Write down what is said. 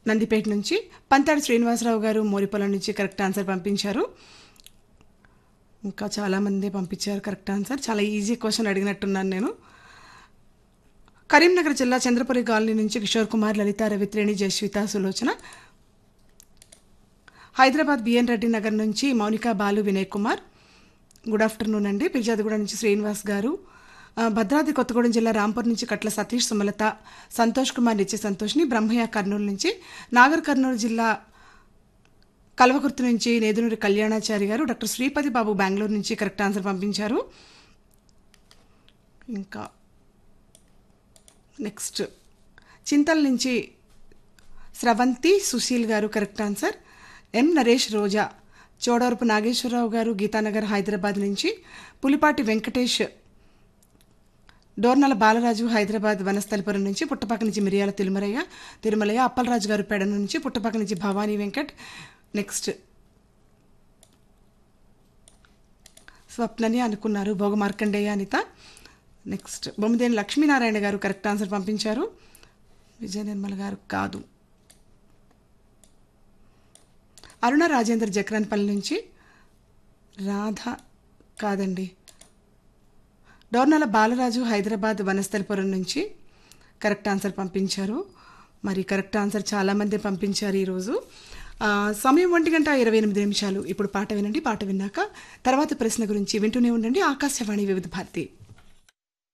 నందిపేట నుంచి పంతాడి శ్రీనివాసరావు గారు మోరిపొలం నుంచి కరెక్ట్ ఆన్సర్ పంపించారు ఇంకా చాలామంది పంపించారు కరెక్ట్ ఆన్సర్ చాలా ఈజీ క్వశ్చన్ అడిగినట్టున్నాను నేను కరీంనగర్ జిల్లా చంద్రపురి కాలనీ నుంచి కిషోర్ కుమార్ లలిత రవిత్రేణి జయశ్విత సులోచన హైదరాబాద్ బిఎన్ రెడ్డి నగర్ నుంచి మౌనిక బాలు వినయ్ కుమార్ గుడ్ ఆఫ్టర్నూన్ అండి పిర్జాదిగూడ నుంచి శ్రీనివాస్ గారు ఆ, భద్రాద్రి కొత్తగూడెం జిల్లా రాంపూర్ నుంచి కట్ల సతీష్ సుమలత సంతోష్ కుమార్ నిత్య సంతోష్ని బ్రహ్మయ్య కర్నూలు నుంచి నాగర్ కర్నూలు జిల్లా కల్వకుర్తి నుంచి నేదునూరి కళ్యాణాచారి గారు డాక్టర్ శ్రీపతి బాబు బెంగళూరు నుంచి కరెక్ట్ ఆన్సర్ పంపించారు ఇంకా నెక్స్ట్ చింతల నుంచి Sravanthi Sushil garu correct answer M Naresh Roja Chodavarapu Nageswararao garu Geethanagar Hyderabad నుంచి పులిపాటి వెంకటేష్ డోర్నల బాలరాజు హైదరాబాద్ వనస్థలిపురం నుంచి పుట్టపాక నుంచి మిరియాల తిరుమలయ్య తిరుమలయ్య అప్పలరాజు గారు పెడ నుంచి పుట్టపాక నుంచి భవానీ వెంకట్ నెక్స్ట్ స్వప్నని అనుకున్నారు Bhoga Markandeya Anitha next Bommideni Lakshminarayana garu correct answer పంపించారు విజయ నిర్మల్ గారు కాదు అరుణ రాజేందర్ జక్రాన్పల్లి నుంచి రాధ కాదండి డోర్నల బాలరాజు హైదరాబాద్ వనస్థలిపురం నుంచి కరెక్ట్ ఆన్సర్ పంపించారు మరి కరెక్ట్ ఆన్సర్ చాలామంది పంపించారు ఈరోజు ఆ, సమయం ఒంటి గంట ఇరవై ఎనిమిది నిమిషాలు ఇప్పుడు పాట వినండి పాట విన్నాక తర్వాత ప్రశ్న గురించి వింటూనే ఉండండి ఆకాశవాణి వివిధ భారతి